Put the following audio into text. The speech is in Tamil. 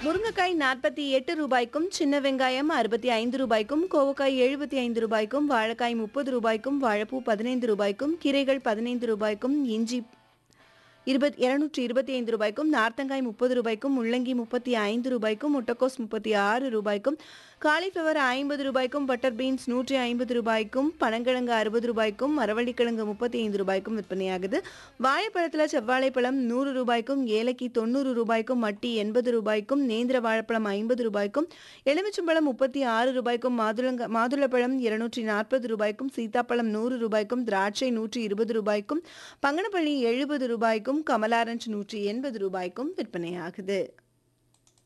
முருங்கைக்காய் நாற்பத்தி எட்டு ரூபாய்க்கும் சின்ன வெங்காயம் அறுபத்தி ஐந்து ரூபாய்க்கும் கோவக்காய் எழுபத்தி ஐந்து ரூபாய்க்கும் வாழைக்காய் முப்பது ரூபாய்க்கும் வாழைப்பூ பதினைந்து ரூபாய்க்கும் கீரைகள் பதினைந்து ரூபாய்க்கும் இஞ்சி இருபத் இருநூற்றி இருபத்தி ஐந்து ரூபாய்க்கும் நார்த்தங்காய் முப்பது ரூபாய்க்கும் முள்ளங்கி முப்பத்தி ஐந்து ரூபாய்க்கும் முட்டைக்கோஸ் முப்பத்தி ஆறு ரூபாய்க்கும் காலிஃப்ளவர் ஐம்பது ரூபாய்க்கும் பட்டர் பீன்ஸ் நூற்றி ஐம்பது ரூபாய்க்கும் பனங்கிழங்கு அறுபது ரூபாய்க்கும் மரவள்ளிக்கிழங்கு முப்பத்தி ஐந்து ரூபாய்க்கும் விற்பனையாகுது வாழைப்பழத்தில் செவ்வாழைப்பழம் நூறு ரூபாய்க்கும் ஏலக்கி தொண்ணூறு ரூபாய்க்கும் மட்டி எண்பது ரூபாய்க்கும் நேந்திர வாழைப்பழம் ஐம்பது ரூபாய்க்கும் எலுமிச்சம்பழம் முப்பத்தி ஆறு ரூபாய்க்கும் மாதுளங்க மாதுளப்பழம் இருநூற்றி நாற்பது ரூபாய்க்கும் சீத்தாப்பழம் நூறு ரூபாய்க்கும் திராட்சை நூற்றி இருபது ரூபாய்க்கும் பங்கனப்பள்ளி எழுபது ரூபாய்க்கும் கமலாரஞ்ச் நூற்றி எண்பது ரூபாய்க்கும் விற்பனையாகுது